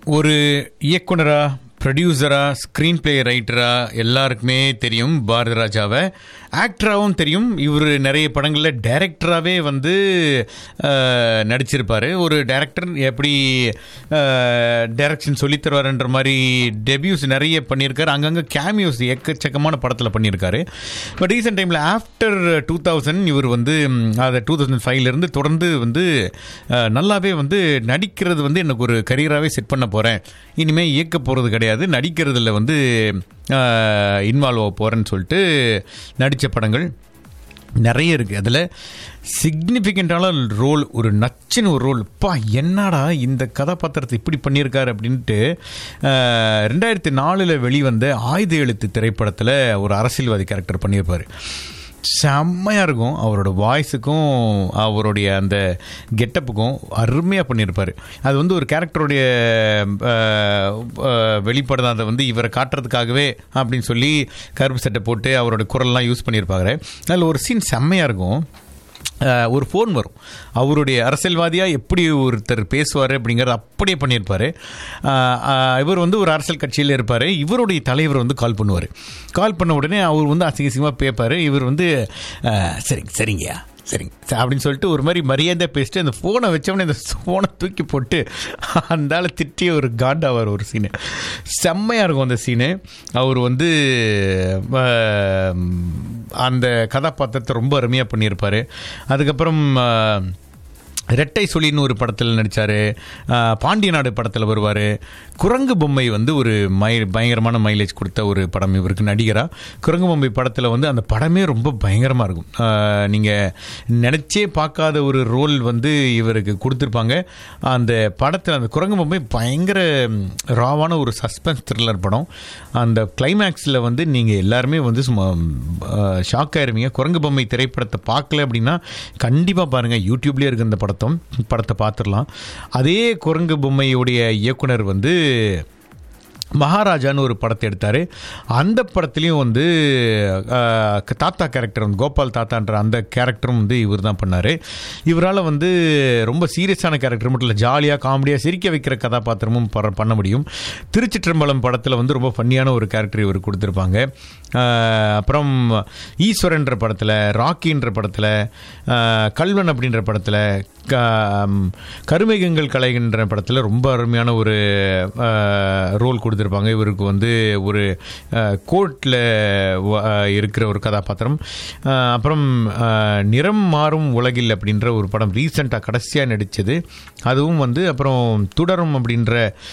ஒரு இயக்குனரா ப்ரொடியூசரா screen play ரைட்டரா எல்லாருக்குமே தெரியும் பாரதி ராஜாவை ஆக்டராகவும் தெரியும் இவர் நிறைய படங்களில் டைரக்டராகவே வந்து அஹ், நடிச்சிருப்பார் ஒரு டைரக்டர் எப்படி டைரக்ஷன் சொல்லித் தருவாருன்ற மாதிரி டெபியூஸ் நிறைய பண்ணியிருக்காரு அங்கங்கே கேமியோஸ் எக்கச்சக்கமான படத்தில் பண்ணியிருக்காரு பட் ரீசெண்ட் டைமில் ஆஃப்டர் டூ தௌசண்ட் இவர் வந்து ம், அதை டூ தௌசண்ட் ஃபைவ்லேருந்து தொடர்ந்து வந்து அஹ், நல்லாவே வந்து நடிக்கிறது வந்து எனக்கு ஒரு கரியராகவே செட் பண்ண போகிறேன் இனிமேல் இயக்க போகிறது கிடையாது நடிக்கிறதுல வந்து இன்வால்வ் ஆக போகிறேன்னு சொல்லிட்டு நடித்த படங்கள் நிறைய இருக்குது அதில் சிக்னிஃபிகண்ட்டான ரோல் ஒரு நச்சுன்னு ஒரு ரோல் பா என்னடா இந்த கதாபாத்திரத்தை இப்படி பண்ணியிருக்காரு அப்படின்ட்டு அஹ், ரெண்டாயிரத்தி நாலில் வெளிவந்த ஆயுத எழுத்து திரைப்படத்தில் ஒரு அரசியல்வாதி கேரக்டர் பண்ணியிருப்பார் செம்மையாக இருக்கும் அவரோட வாய்ஸுக்கும் அவருடைய அந்த கெட்டப்புக்கும் அருமையாக பண்ணியிருப்பார் அது வந்து ஒரு கேரக்டருடைய வெளிப்பாடு தான் அதை வந்து இவரை காட்டுறதுக்காகவே அப்படின்னு சொல்லி கருப்பு சட்டை போட்டு அவரோட குரல்லாம் யூஸ் பண்ணியிருப்பாங்க அதில் ஒரு சீன் செம்மையாக இருக்கும் அஹ், ஒரு ஃபோன் வரும் அவருடைய அரசியல்வாதியாக எப்படி ஒருத்தர் பேசுவார் அப்படிங்கிறத அப்படியே பண்ணியிருப்பார் இவர் வந்து ஒரு அரசியல் கட்சியில் இருப்பார் இவருடைய தலைவர் வந்து கால் பண்ணுவார் கால் பண்ண உடனே அவர் வந்து அசிங்க அசிங்கமாக பேப்பார் இவர் வந்து அஹ், சரிங்க சரிங்கய்யா சரிங்க ச- அப்படின்னு சொல்லிட்டு ஒரு மாதிரி மரியாதை பேசிட்டு அந்த ஃபோனை வச்சவொடனே அந்த ஃபோனை தூக்கி போட்டு அந்த ஆளை திட்டி ஒரு காண்டாவார் ஒரு சீனு செம்மையாக இருக்கும் அந்த சீனு அவர் வந்து அஹ், அந்த கதாபாத்திரத்தை ரொம்ப அருமையாக பண்ணியிருப்பார் அதுக்கப்புறம் அஹ், ரெட்டை சுழின்னு ஒரு படத்தில் நடித்தார் பாண்டிய நாடு படத்தில் வருவார் குரங்கு பொம்மை வந்து ஒரு மை பயங்கரமான மைலேஜ் கொடுத்த ஒரு படம் இவருக்கு நடிகராக குரங்கு பொம்மை படத்தில் வந்து அந்த படமே ரொம்ப பயங்கரமாக இருக்கும் நீங்கள் நினச்சே பார்க்காத ஒரு ரோல் வந்து இவருக்கு கொடுத்துருப்பாங்க அந்த படத்தில் அந்த குரங்கு பொம்மை பயங்கர ராவான ஒரு சஸ்பென்ஸ் த்ரில்லர் படம் அந்த கிளைமேக்ஸில் வந்து நீங்கள் எல்லாருமே வந்து சும்மா ஷாக் ஆயிருவீங்க குரங்கு பொம்மை திரைப்படத்தை பார்க்கல அப்படின்னா கண்டிப்பாக பாருங்கள் யூடியூப்லேயே இருக்கு அந்த படத்தம் படத்தை பார்த்துடலாம் அதே குரங்கு பொம்மையுடைய இயக்குனர் வந்து மகாராஜான்னு ஒரு படத்தை எடுத்தார் அந்த படத்துலேயும் வந்து அஹ், தாத்தா கேரக்டர் வந்து கோபால் தாத்தான்ற அந்த கேரக்டரும் வந்து இவர் தான் பண்ணார் இவரால் வந்து ரொம்ப சீரியஸான கேரக்டர் மட்டும் இல்லை ஜாலியாக காமெடியாக சிரிக்க வைக்கிற கதாபாத்திரமும் பர- பண்ண முடியும் திருச்சிற்றம்பலம் படத்தில் வந்து ரொம்ப ஃபன்னியான ஒரு கேரக்டர் இவர் கொடுத்துருப்பாங்க அஹ், அப்புறம் ஈஸ்வரன்ற படத்தில் ராக்கின்ற படத்தில் அஹ், கல்வன் அப்படின்ற படத்தில் கருமேகங்கள் கலைகின்ற படத்தில் ரொம்ப அருமையான ஒரு ரோல் கொடுத்துருப்பாங்க இவருக்கு வந்து ஒரு கோர்ட்டில் இருக்கிற ஒரு கதாபாத்திரம் அஹ், அப்புறம் அஹ், நிறம் மாறும் உலகில் அப்படின்ற ஒரு படம் ரீசெண்டாக கடைசியாக நடித்தது அதுவும் வந்து அப்புறம் தொடரும் அப்படின்ற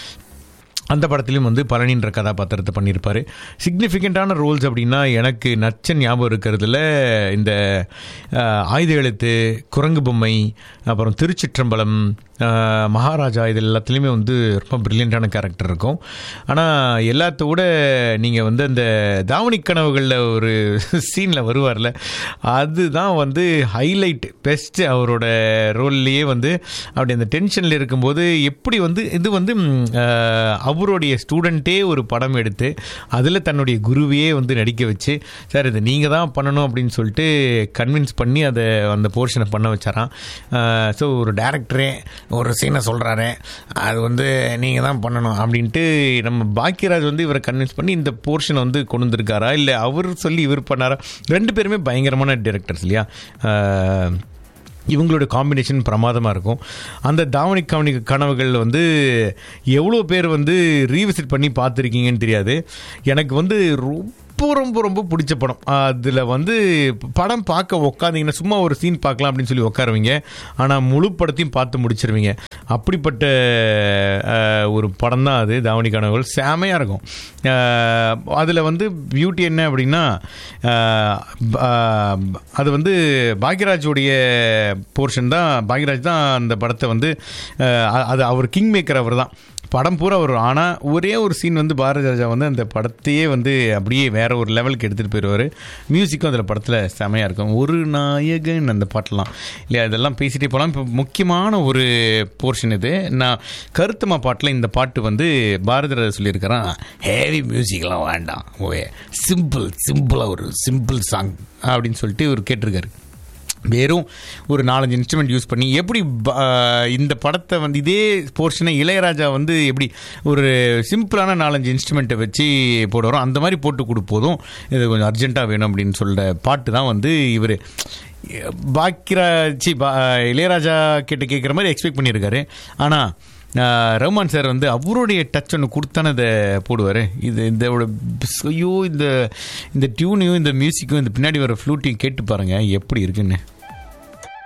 அந்த படத்துலையும் வந்து பழனின்ற கதாபாத்திரத்தை பண்ணியிருப்பார் சிக்னிஃபிகண்ட்டான ரோல்ஸ் அப்படின்னா எனக்கு நச்ச ஞாபகம் இருக்கிறதுல இந்த அஹ், ஆயுத எழுத்து குரங்கு பொம்மை அப்புறம் திருச்சிற்றம்பலம் அஹ், மகாராஜா இது எல்லாத்துலேயுமே வந்து ரொம்ப ப்ரில்லியண்ட்டான கேரக்டர் இருக்கும் ஆனால் எல்லாத்த விட நீங்கள் வந்து அந்த தாவணி கனவுகளில் ஒரு சீனில் வருவார்ல அதுதான் வந்து ஹைலைட் பெஸ்ட்டு அவரோட ரோல்லையே வந்து அப்படி அந்த டென்ஷனில் இருக்கும்போது எப்படி வந்து இது வந்து ம், அஹ், அவருடைய ஸ்டூடெண்ட்டே ஒரு படம் எடுத்து அதில் தன்னுடைய குருவையே வந்து நடிக்க வச்சு சார் இது நீங்கள் தான் பண்ணணும் அப்படின்னு சொல்லிட்டு கன்வின்ஸ் பண்ணி அதை அந்த போர்ஷனை பண்ண வச்சாராம் ஸோ ஒரு டேரக்டரே ஒரு சீனை சொல்கிறாரு அது வந்து நீங்கள் தான் பண்ணணும் அப்படின்ட்டு நம்ம பாக்கியராஜ் வந்து இவரை கன்வின்ஸ் பண்ணி இந்த போர்ஷனை வந்து கொண்டு வந்திருக்காரா இல்லை அவர் சொல்லி இவர் பண்ணாரா ரெண்டு பேருமே பயங்கரமான டிரெக்டர்ஸ் இல்லையா அஹ், இவங்களோட காம்பினேஷன் பிரமாதமாக இருக்கும் அந்த தாவணி கவனி கனவுகள் வந்து எவ்வளோ பேர் வந்து ரீவிசிட் பண்ணி பார்த்துருக்கீங்கன்னு தெரியாது எனக்கு வந்து ரொம்ப ரொம்ப ரொம்ப பிடிச்ச படம் அதில் வந்து படம் பார்க்க உட்காந்தீங்கன்னா சும்மா ஒரு சீன் பார்க்கலாம் அப்படின்னு சொல்லி உட்காருவீங்க ஆனால் முழு படத்தையும் பார்த்து முடிச்சிருவீங்க அப்படிப்பட்ட அஹ், ஒரு படம் தான் அது தாவணி கனவுகள் செமையாக இருக்கும் அதில் வந்து பியூட்டி என்ன அப்படின்னா அஹ், அஹ், அது வந்து பாக்யராஜுடைய போர்ஷன் தான் பாக்யராஜ் தான் அந்த படத்தை வந்து அஹ், அது அவர் கிங் மேக்கர் அவர் தான் படம் பூரா வரும் ஆனால் ஒரே ஒரு சீன் வந்து பாரதி ராஜா வந்து அந்த படத்தையே வந்து அப்படியே வேற ஒரு லெவலுக்கு எடுத்துகிட்டு போயிடுவார் மியூசிக்கும் அதில் படத்தில் செமையாக இருக்கும் ஒரு நாயகன் அந்த பாட்டெல்லாம் இல்லையா இதெல்லாம் பேசிகிட்டே போகலாம் இப்போ முக்கியமான ஒரு போர்ஷன் இது நான் கருத்தமா பாட்டில் இந்த பாட்டு வந்து பாரதி ராஜா சொல்லியிருக்கிறான் ஹேவி மியூசிக்லாம் வேண்டாம் ஓகே சிம்பிள் சிம்பிளாக ஒரு சிம்பிள் சாங் அப்படின்னு சொல்லிட்டு இவர் கேட்டிருக்காரு வெறும் ஒரு நாலஞ்சு இன்ஸ்ட்ருமெண்ட் யூஸ் பண்ணி எப்படி ப- ஆஹ் இந்த படத்தை வந்து இதே போர்ஷனை இளையராஜா வந்து எப்படி ஒரு சிம்பிளான நாலஞ்சு இன்ஸ்ட்ருமெண்ட்டை வச்சு போடுறோம் அந்த மாதிரி போட்டு கொடுப்போதும் இது கொஞ்சம் அர்ஜென்ட்டாக வேணும் அப்படின்னு சொல்கிற பாட்டு தான் வந்து இவர் பாக்கியராஜி பா இளையராஜா கிட்ட கேட்குற மாதிரி எக்ஸ்பெக்ட் பண்ணியிருக்காரு ஆனால் ரஹ்மான் சார் வந்து அவருடைய டச் ஒன்று கொடுத்தானே இதை போடுவார் இது இதோட ஐயோ இந்த இந்த டியூனையும் இந்த மியூசிக்கும் இந்த பின்னாடி வர ஃப்ளூட்டையும் கேட்டு பாருங்கள் எப்படி இருக்குன்னு